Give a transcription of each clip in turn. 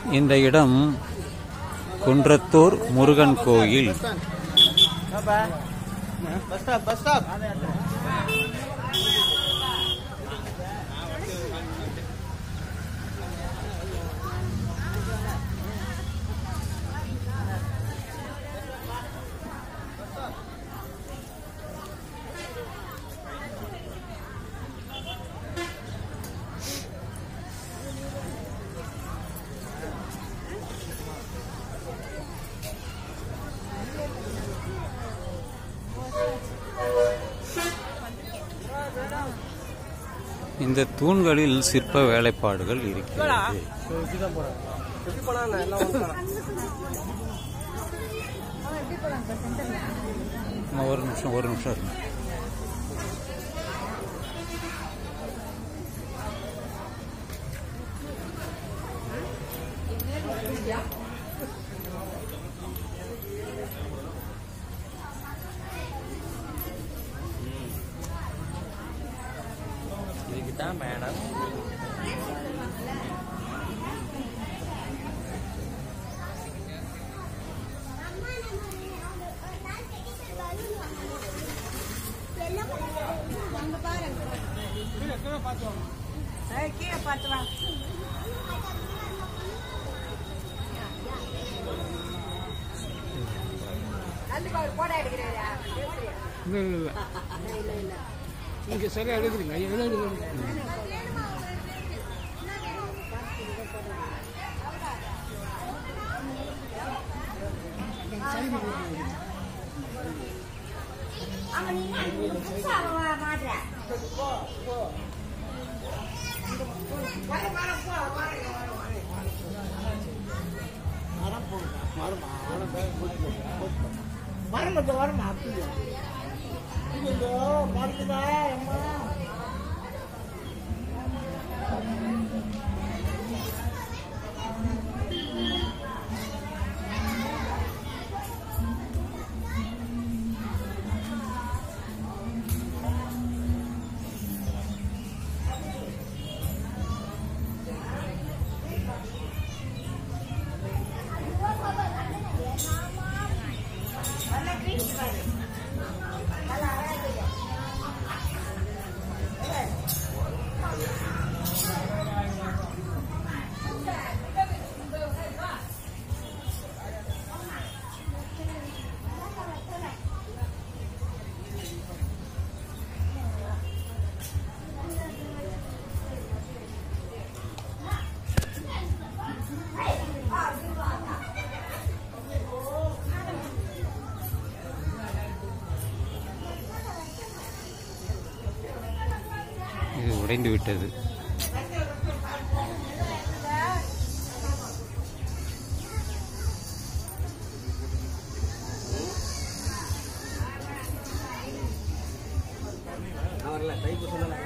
இந்த இடம் குன்றத்தூர் முருகன் கோயில் பஸ் ஸ்டாப் பஸ் ஸ்டாப் இந்த தூண்களில் சிற்ப வேலைப்பாடுகள் இருக்கிறது எப்படி போனா எல்லாம் வந்துடலாம் அம்மா, ஒரு நிமிஷம் ஒரு நிமிஷம் இருங்க இதுக்கு தான் மேடம் கீழே பார்த்து வா அது பாரு போடா எடுக்கிறேன் இங்க சரியா எடுக்கிறீங்க ஐயா எடுக்கிறீங்க வரமாட்டா வரமா அப்படியா ஐயோ மறந்துடா அம்மா இது உடைந்து விட்டது வரல டைப்பு சொல்லல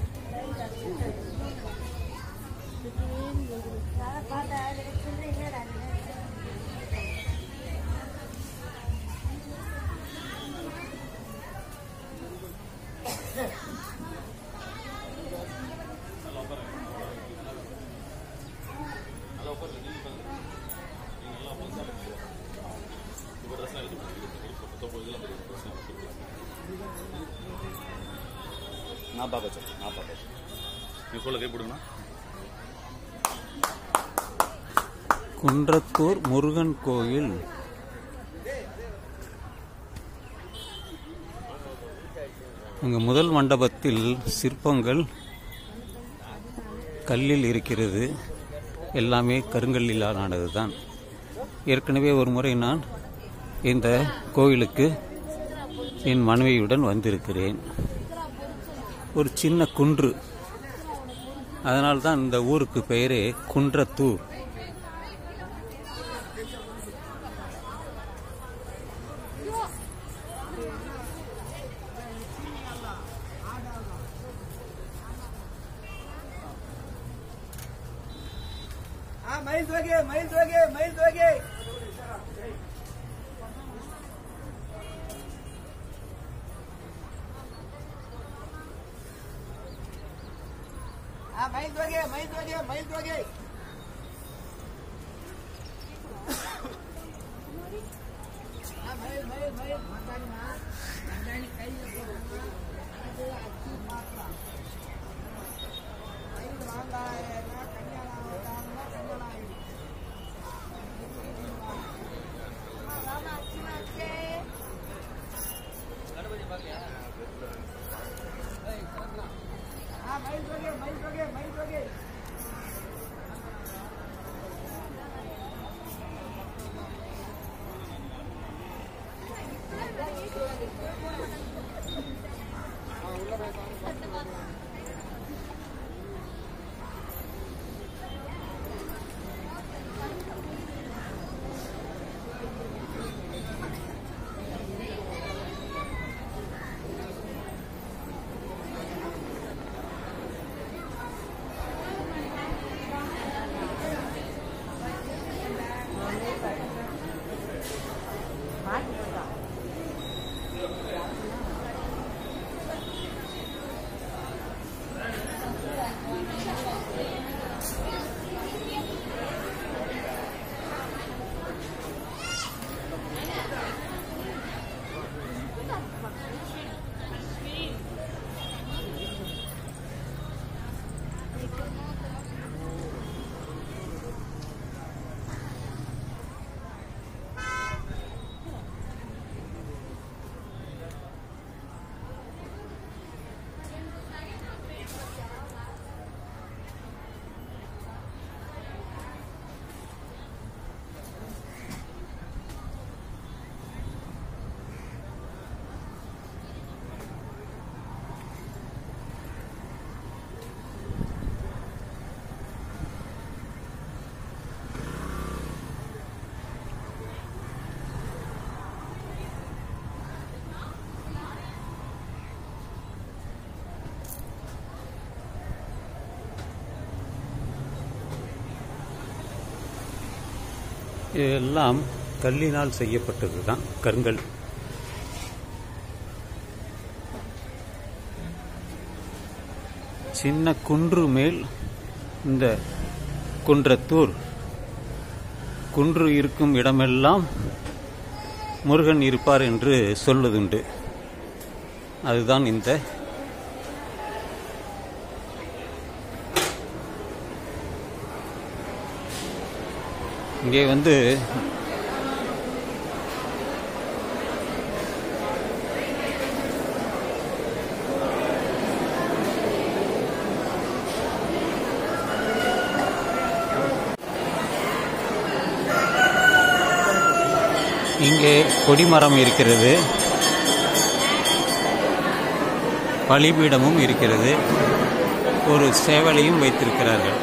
நான் பார்க்க சொல்றேன் நான் பார்க்க சொல்றேன் நீ சொல்ல கை போடுங்கண்ணா குன்றத்தூர் முருகன் கோயில் அங்கு முதல் மண்டபத்தில் சிற்பங்கள் கல்லில் இருக்கிறது எல்லாமே கருங்கல்லிலானது தான் ஏற்கனவே ஒரு முறை நான் இந்த கோயிலுக்கு என் மனைவியுடன் வந்திருக்கிறேன் ஒரு சின்ன குன்று அதனால்தான் இந்த ஊருக்கு பெயரே குன்றத்தூர் மயில் துவகே மயில் துவகே மயில் துவகே மயில் துவகே மயில் துவகே மயில் துவகே இதெல்லாம் கல்லினால் செய்யப்பட்டது தான் கருங்கல் சின்ன குன்று மேல் இந்த குன்றத்தூர் குன்று இருக்கும் இடமெல்லாம் முருகன் இருப்பார் என்று சொல்வதுண்டு அதுதான் இந்த இங்கே வந்து இங்கே கொடிமரம் இருக்கிறது பலிபீடமும் இருக்கிறது ஒரு சேவலையும் வைத்திருக்கிறார்கள்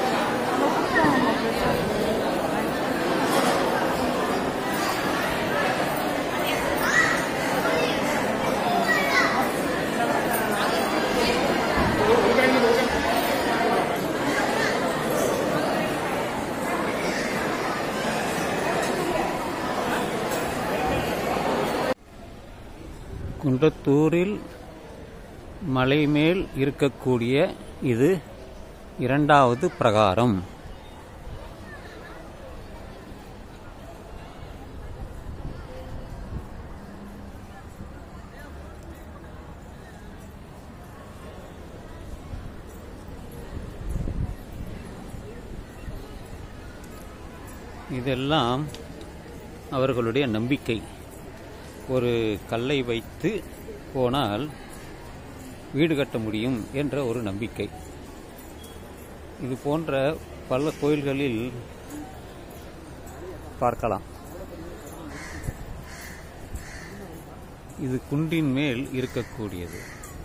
குன்றத்தூரில் மலை மேல் இருக்கக்கூடிய இது இரண்டாவது பிரகாரம் இதெல்லாம் அவர்களுடைய நம்பிக்கை ஒரு கல்லை வைத்து போனால் வீடு கட்ட முடியும் என்ற ஒரு நம்பிக்கை இது போன்ற பல கோயில்களில் பார்க்கலாம் இது குன்றின் மேல் இருக்கக்கூடியது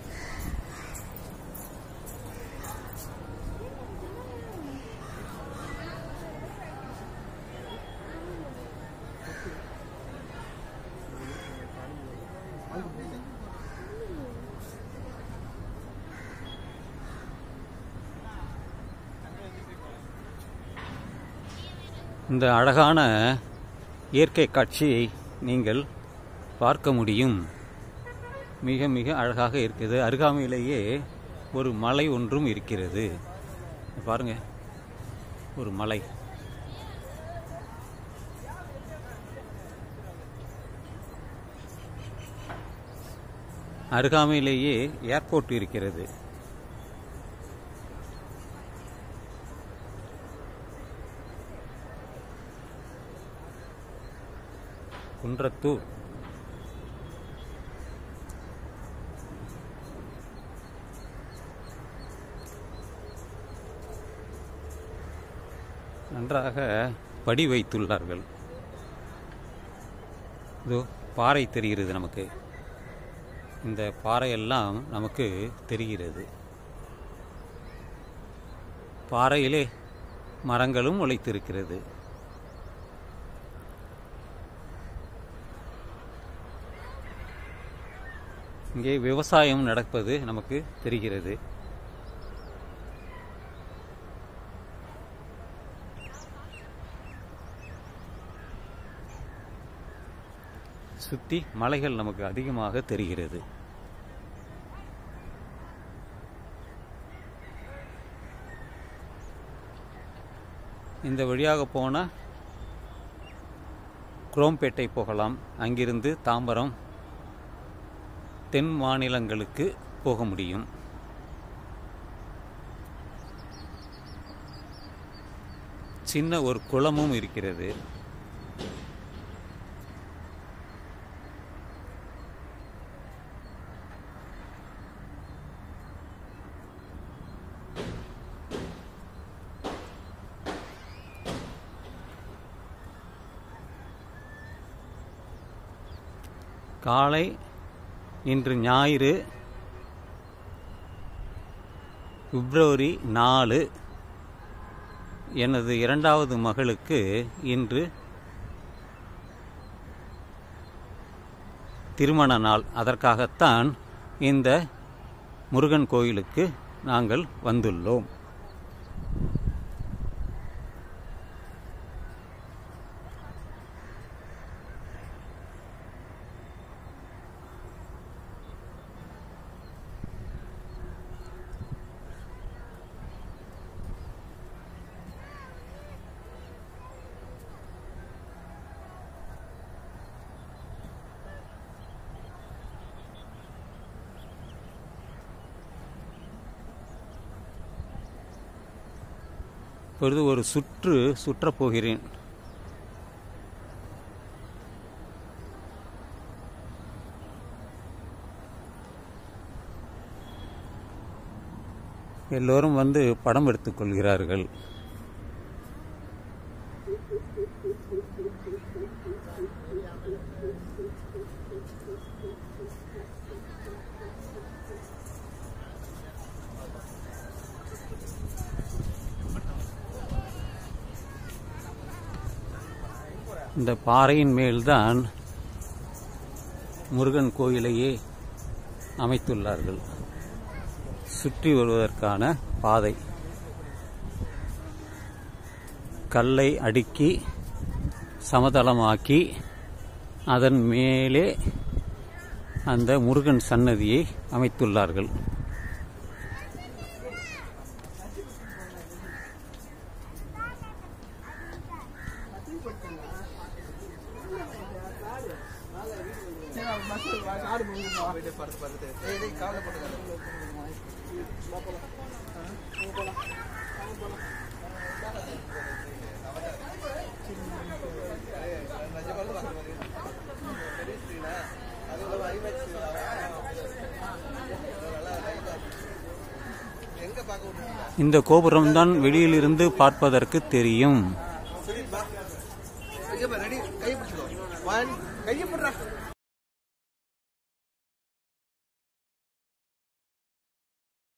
இந்த அழகான இயற்கை காட்சியை நீங்கள் பார்க்க முடியும் மிக மிக அழகாக இருக்குது அருகாமையிலேயே ஒரு மலை ஒன்றும் இருக்கிறது பாருங்க ஒரு மலை அருகாமையிலேயே ஏர்போர்ட் இருக்கிறது குன்றத்தூர் நன்றாக படி வைத்துள்ளார்கள் இதோ பாறை தெரிகிறது நமக்கு இந்த பாறையெல்லாம் நமக்கு தெரிகிறது பாறையிலே மரங்களும் முளைத்திருக்கிறது இங்கே விவசாயம் நடப்பது நமக்கு தெரிகிறது சுத்தி மலைகள் நமக்கு அதிகமாக தெரிகிறது இந்த வழியாக போனால் குரோம்பேட்டை போகலாம் அங்கிருந்து தாம்பரம் தென் மாநிலங்களுக்கு போக முடியும் சின்ன ஒரு குளமும் இருக்கிறது காலை இன்று ஞாயிறு பிப்ரவரி நாலு எனது இரண்டாவது மகளுக்கு இன்று திருமண நாள் அதற்காகத்தான் இந்த முருகன் கோயிலுக்கு நாங்கள் வந்துள்ளோம் இப்பொழுது ஒரு சுற்று சுற்றப் போகிறேன் எல்லோரும் வந்து படம் எடுத்துக் கொள்கிறார்கள் இந்த பாறையின் மேல்தான் முருகன் கோயிலையே அமைத்துள்ளார்கள் சுற்றி வருவதற்கான பாதை கல்லை அடுக்கி சமதளமாக்கி அதன் மேலே அந்த முருகன் சன்னதியை அமைத்துள்ளார்கள் இந்த கோபுரம்தான் வெளியிலிருந்து பார்ப்பதற்கு தெரியும் ரெடி கை பிடிச்சிக்கோ ஒன் கையை போடுறா